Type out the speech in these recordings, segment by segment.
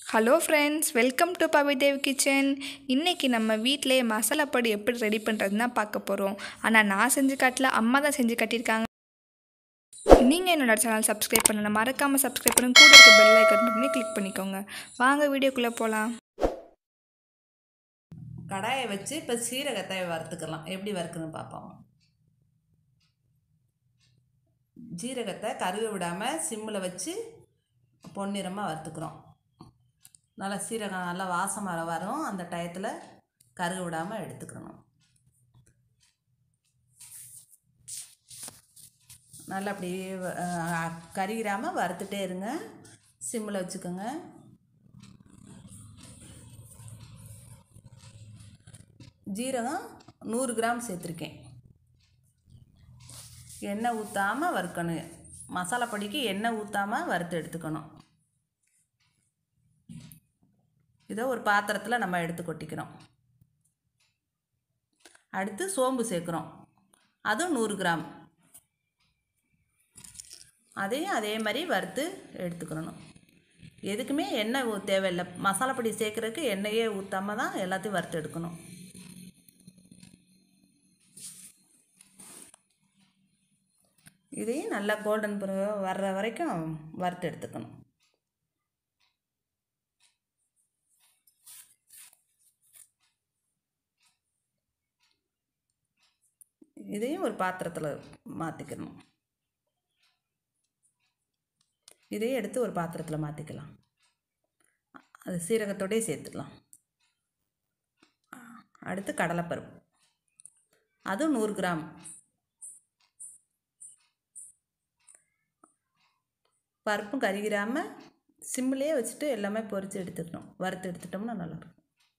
hello friends welcome to Pavidev kitchen இன்றைக்கி நம்ம வீட்டிலே மசாலா பொடி எப்படி ரெடி பண்ணுறதுன்னு தான் பார்க்க போகிறோம் ஆனால் நான் செஞ்சு காட்டல அம்மா தான் செஞ்சு காட்டியிருக்காங்க நீங்கள் என்னோட சேனல் சப்ஸ்கிரைப் பண்ணணும் மறக்காமல் சப்ஸ்கிரைப் பண்ணி கூட இருக்க பெல் ஐக்கன் பண்ணி கிளிக் பண்ணிக்கோங்க வாங்க வீடியோக்குள்ளே போகலாம் கடாயை வச்சு இப்போ சீரகத்தை வறுத்துக்கலாம் எப்படி வறுக்குதுன்னு பார்ப்போம் ஜீரகத்தை கருக விடாமல் சிம்மில் வச்சு பொன்னிறமாக வறுத்துக்கிறோம் நல்லா சீரகம் நல்லா வாசமாக வரும் அந்த டயத்தில் கருக விடாமல் எடுத்துக்கணும் நல்லா அப்படி கருகிராமல் வறுத்துட்டே இருங்க சிம்மில் வச்சுக்கோங்க ஜீரகம் நூறு கிராம் சேர்த்துருக்கேன் எண்ணெய் ஊற்றாமல் வறுக்கணும் மசாலா பொடிக்கு எண்ணெய் ஊற்றாமல் வறுத்து எடுத்துக்கணும் இதை ஒரு பாத்திரத்தில் நம்ம எடுத்து கொட்டிக்கிறோம் அடுத்து சோம்பு சேர்க்குறோம் அதுவும் நூறு கிராம் அதையும் அதே மாதிரி வறுத்து எடுத்துக்கிறணும் எதுக்குமே எண்ணெய் ஊ- தேவையில்லை மசாலா பொடி சேர்க்குறதுக்கு எண்ணெயே ஊற்றாம தான் எல்லாத்தையும் வறுத்து எடுக்கணும் இதையும் நல்லா கோல்டன் வர்ற வரைக்கும் வறுத்து எடுத்துக்கணும் இதையும் ஒரு பாத்திரத்தில் மாற்றிக்கணும் இதையும் எடுத்து ஒரு பாத்திரத்தில் மாற்றிக்கலாம் அது சீரகத்தோடயே சேர்த்துக்கலாம் அடுத்து கடலைப்பருப்பு அதுவும் நூறு கிராம் பருப்பும் கருகிராமல் சிம்மிலே வச்சுட்டு எல்லாமே பொரித்து எடுத்துக்கணும் வறுத்து எடுத்துட்டோம்னா நல்லாயிருக்கும்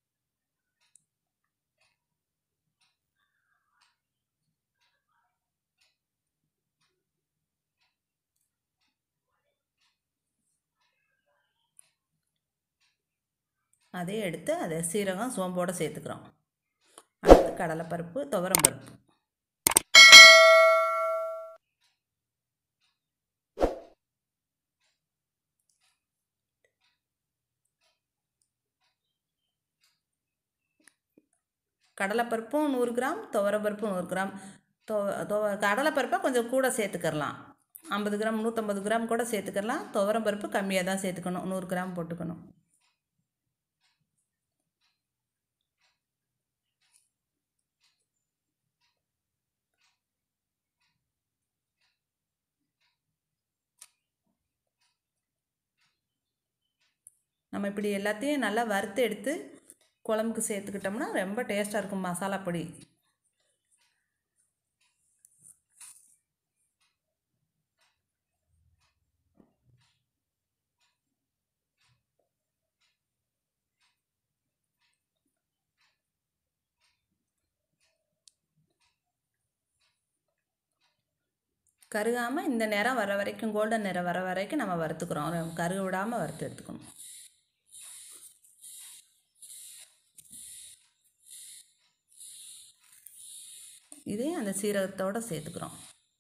அதே எடுத்து அதை சீரகம் சோம்போடு சேர்த்துக்கிறோம் அடுத்து கடலைப்பருப்பு துவரம் பருப்பு கடலைப்பருப்பும் நூறு கிராம் துவரப்பருப்பும் நூறு கிராம் துவ துவ கடலைப்பருப்பை கொஞ்சம் கூட சேர்த்துக்கிறலாம் ஐம்பது கிராம் நூற்றம்பது கிராம் கூட சேர்த்துக்கலாம் துவரம் பருப்பு கம்மியாக தான் சேர்த்துக்கணும் நூறு கிராம் போட்டுக்கணும் நம்ம இப்படி எல்லாத்தையும் நல்லா வறுத்து எடுத்து குழம்புக்கு சேர்த்துக்கிட்டோம்னா ரொம்ப டேஸ்ட்டாக இருக்கும் மசாலா பொடி கருகாமல் இந்த நிறம் வர வரைக்கும் கோல்டன் நிறம் வர வரைக்கும் நம்ம வறுத்துக்கிறோம் கருக விடாமல் வறுத்து எடுத்துக்கணும் இதையும் அந்த சீரகத்தோடு சேர்த்துக்கிறோம்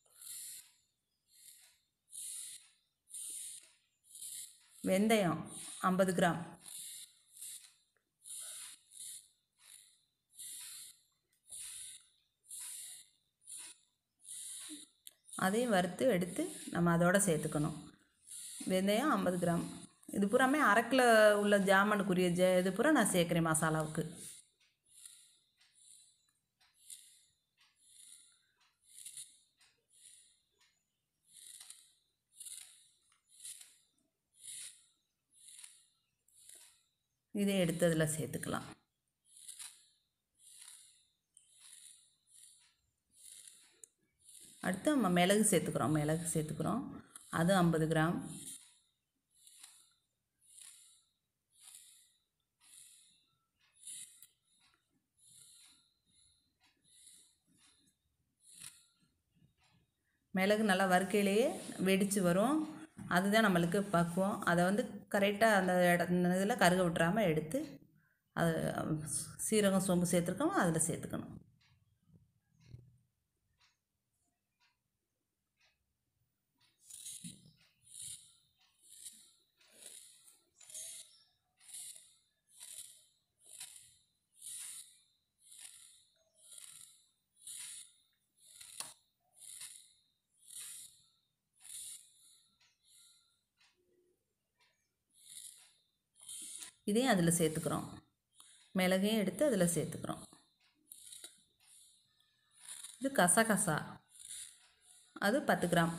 வெந்தயம் ஐம்பது கிராம் அதையும் வறுத்து எடுத்து நம்ம அதோட சேர்த்துக்கணும் வெந்தயம் ஐம்பது கிராம் இது பூராமே அரைக்கில் உள்ள ஜாமனுக்குரிய ஜ இது பூரா நான் சேர்க்குறேன் மசாலாவுக்கு இதை எடுத்து அதில் சேர்த்துக்கலாம் அடுத்து நம்ம மிளகு சேர்த்துக்கிறோம் மிளகு சேர்த்துக்கிறோம் அது ஐம்பது கிராம் மிளகு நல்லா வறுக்கையிலேயே வெடித்து வரும் அதுதான் நம்மளுக்கு பக்குவம் அதை வந்து கரெக்டாக அந்த இட இதில் கருக விட்டுறாமல் எடுத்து அது சீரகம் சோம்பு சேர்த்துருக்கோம் அதில் சேர்த்துக்கணும் இதையும் அதில் சேர்த்துக்கிறோம் மிளகையும் எடுத்து அதில் சேர்த்துக்கிறோம் இது கசகசா அது பத்து கிராம்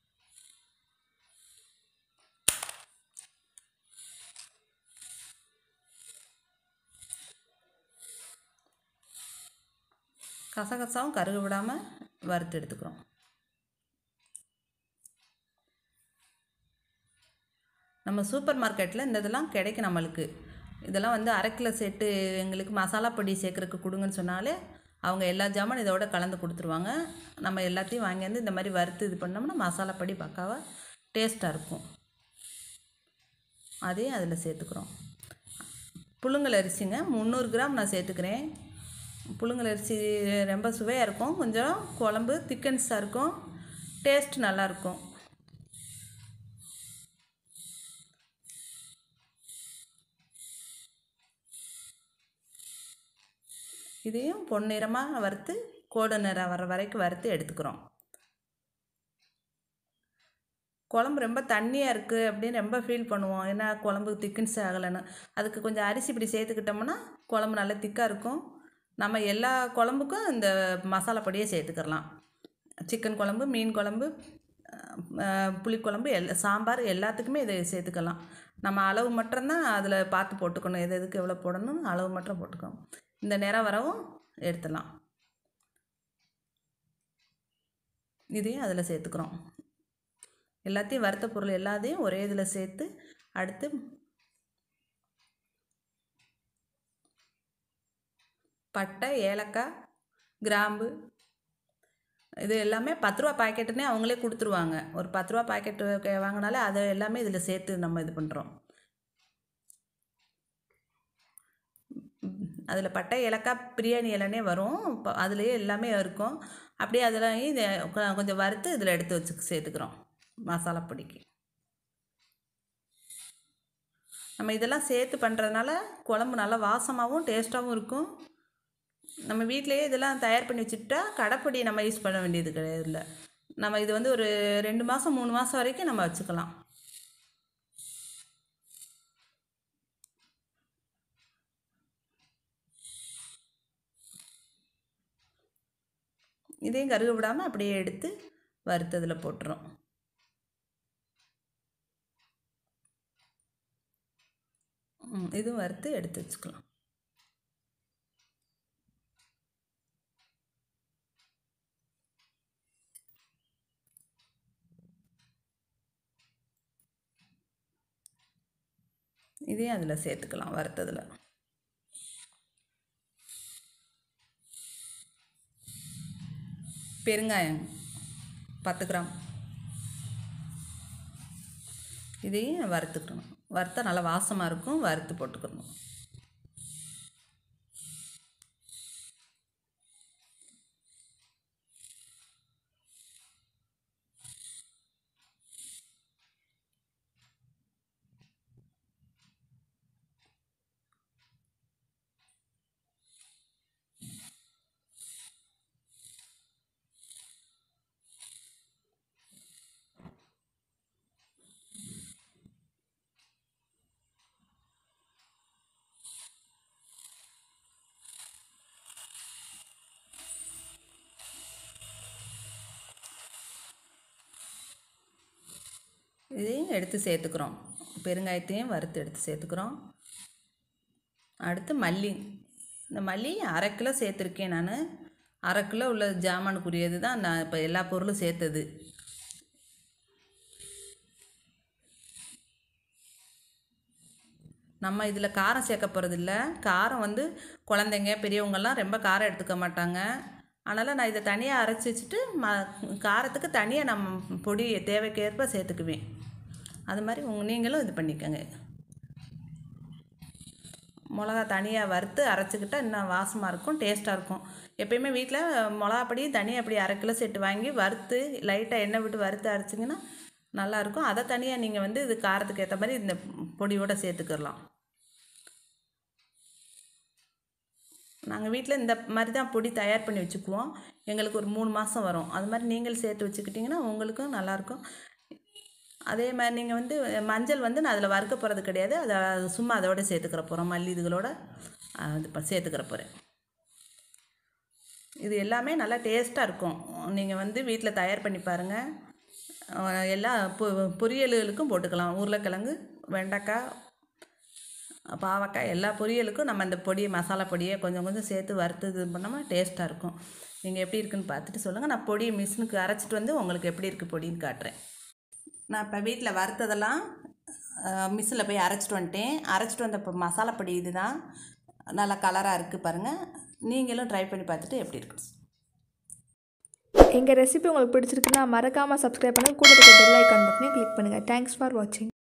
கசகசாவும் கருக விடாமல் வறுத்து எடுத்துக்கிறோம் நம்ம சூப்பர் மார்க்கெட்டில் இந்த இதெல்லாம் கிடைக்கும் நம்மளுக்கு இதெல்லாம் வந்து அரை கிலோ செட்டு எங்களுக்கு மசாலா பொடி சேர்க்குறதுக்கு கொடுங்கன்னு சொன்னாலே அவங்க எல்லா ஜாமான் இதோட கலந்து கொடுத்துருவாங்க நம்ம எல்லாத்தையும் வாங்கியாந்து இந்த மாதிரி வறுத்து இது பண்ணோம்னா மசாலா பொடி பக்காவாக டேஸ்ட்டாக இருக்கும் அதையும் அதில் சேர்த்துக்கிறோம் புழுங்கல் அரிசிங்க முந்நூறு கிராம் நான் சேர்த்துக்கிறேன் புழுங்கல் அரிசி ரொம்ப சுவையாக இருக்கும் கொஞ்சம் குழம்பு திக்கன்ஸாக இருக்கும் டேஸ்ட் நல்லாயிருக்கும் இதையும் பொன்னிறமாக வறுத்து கோடு நிறம் வர வரைக்கும் வறுத்து எடுத்துக்கிறோம் குழம்பு ரொம்ப தண்ணியாக இருக்குது அப்படின்னு ரொம்ப ஃபீல் பண்ணுவோம் ஏன்னா குழம்பு திக்கன்ஸ் ஆகலைன்னு அதுக்கு கொஞ்சம் அரிசி இப்படி சேர்த்துக்கிட்டோம்னா குழம்பு நல்லா திக்காக இருக்கும் நம்ம எல்லா குழம்புக்கும் இந்த மசாலா பொடியே சேர்த்துக்கிறலாம் சிக்கன் குழம்பு மீன் குழம்பு அஹ், புளிக்குழம்பு எல்லா சாம்பார் எல்லாத்துக்குமே இதை சேர்த்துக்கலாம் நம்ம அளவு மட்டும்தான் அதில் பார்த்து போட்டுக்கணும் எது எதுக்கு எவ்வளோ போடணும் அளவு மட்டும் போட்டுக்கணும் இந்த நிறம் வரவும் எடுத்துடலாம் இதையும் அதில் சேர்த்துக்கிறோம் எல்லாத்தையும் வறுத்த பொருள் எல்லாத்தையும் ஒரே இதில் சேர்த்து அடுத்து பட்டை ஏலக்காய் கிராம்பு இது எல்லாமே பத்து ரூபா பாக்கெட்டுனே அவங்களே கொடுத்துருவாங்க ஒரு பத்து ரூபா பாக்கெட்டு வாங்கினாலே அதை எல்லாமே இதில் சேர்த்து நம்ம இது பண்ணுறோம் அதில் பட்டை ஏலக்காய் பிரியாணி இலனே வரும் இப்போ அதுலேயே எல்லாமே இருக்கும் அப்படியே அதில் இது கொ- கொஞ்சம் வறுத்து இதில் எடுத்து வச்சு சேர்த்துக்கிறோம் மசாலா பொடிக்கு நம்ம இதெல்லாம் சேர்த்து பண்ணுறதுனால குழம்பு நல்லா வாசமாகவும் டேஸ்ட்டாகவும் இருக்கும் நம்ம வீட்டிலேயே இதெல்லாம் தயார் பண்ணி வச்சுட்டா கடைப்பொடி நம்ம யூஸ் பண்ண வேண்டியது கிடையாது இல்லை நம்ம இது வந்து ஒரு ரெண்டு மாதம் மூணு மாதம் வரைக்கும் நம்ம வச்சுக்கலாம் இதையும் கருக விடாமல் அப்படியே எடுத்து வறுத்ததில் போட்டுரும் ம், இதுவும் வறுத்து எடுத்து வச்சுக்கலாம் இதையும் அதில் சேர்த்துக்கலாம் வறுத்ததில் பெருங்காயம் பத்து கிராம் இதையும் வறுத்துக்கணும் வறுத்தா நல்லா வாசமாக இருக்கும் வறுத்து போட்டுக்கணும் இதையும் எடுத்து சேர்த்துக்கிறோம் பெருங்காயத்தையும் வறுத்து எடுத்து சேர்த்துக்கிறோம் அடுத்து மல்லி இந்த மல்லி அரை கிலோ சேர்த்துருக்கேன் நான் அரை கிலோ உள்ள ஜாமானுக்குரியது தான் நான் இப்போ எல்லா பொருளும் சேர்த்தது நம்ம இதில் காரம் சேர்க்க போகிறதில்ல காரம் வந்து குழந்தைங்க பெரியவங்கெல்லாம் ரொம்ப காரம் எடுத்துக்க மாட்டாங்க அதனால் நான் இதை தனியாக அரைச்சி வச்சுட்டு ம காரத்துக்கு தனியாக நம்ம பொடி தேவைக்கேற்ப சேர்த்துக்குவேன் அது மாதிரி உங்க நீங்களும் இது பண்ணிக்கோங்க மிளகா தனியாக வறுத்து அரைச்சிக்கிட்டா இன்னும் வாசமாக இருக்கும் டேஸ்ட்டாக இருக்கும் எப்பயுமே வீட்டில் மிளகா பொடி தனியாக அப்படி அரை கிலோ செட்டு வாங்கி வறுத்து லைட்டாக எண்ணெய் விட்டு வறுத்து அரைச்சிங்கன்னா நல்லாயிருக்கும் அதை தனியாக நீங்கள் வந்து இது காரத்துக்கு ஏற்ற மாதிரி இந்த பொடியோட சேர்த்துக்கிடலாம் நாங்கள் வீட்டில் இந்த மாதிரி தான் பொடி தயார் பண்ணி வச்சுக்குவோம் எங்களுக்கு ஒரு மூணு மாதம் வரும் அது மாதிரி நீங்கள் சேர்த்து வச்சுக்கிட்டிங்கன்னா உங்களுக்கும் நல்லாயிருக்கும் அதே மாதிரி நீங்கள் வந்து மஞ்சள் வந்து நான் அதில் வறுக்க போகிறது கிடையாது அதை சும்மா அதோட சேர்த்துக்கிற போகிறோம் மல்லி இதுகளோட அது இப்போ சேர்த்துக்கிற போகிறேன் இது எல்லாமே நல்லா டேஸ்ட்டாக இருக்கும் நீங்கள் வந்து வீட்டில் தயார் பண்ணி பாருங்கள் அஹ் எல்லா பொ பொரியலுக்கும் போட்டுக்கலாம் உருளைக்கிழங்கு வெண்டைக்காய் பாவக்காய் எல்லா பொரியலுக்கும் நம்ம அந்த பொடியை மசாலா பொடியை கொஞ்சம் கொஞ்சம் சேர்த்து வறுத்து இது பண்ணோமா டேஸ்ட்டாக இருக்கும் நீங்கள் எப்படி இருக்குன்னு பார்த்துட்டு சொல்லுங்கள் நான் பொடி மிஷினுக்கு அரைச்சிட்டு வந்து உங்களுக்கு எப்படி இருக்குது பொடின்னு காட்டுறேன் நான் இப்போ வீட்டில் வறுத்ததெல்லாம் மிஷினில் போய் அரைச்சிட்டு வந்துட்டேன் அரைச்சிட்டு வந்த இப்போ மசாலா பொடி இதுதான் நல்லா கலராக இருக்குது பாருங்கள் நீங்களும் ட்ரை பண்ணி பார்த்துட்டு எப்படி இருக்குது எங்கள் ரெசிபி உங்களுக்கு பிடிச்சிருக்குன்னா மறக்காமல் சப்ஸ்கிரைப் பண்ணுங்கள் கூட இருக்க பெல் ஐக்கான் பட்டனையும் கிளிக் பண்ணுங்கள் தேங்க்ஸ் ஃபார் வாட்சிங்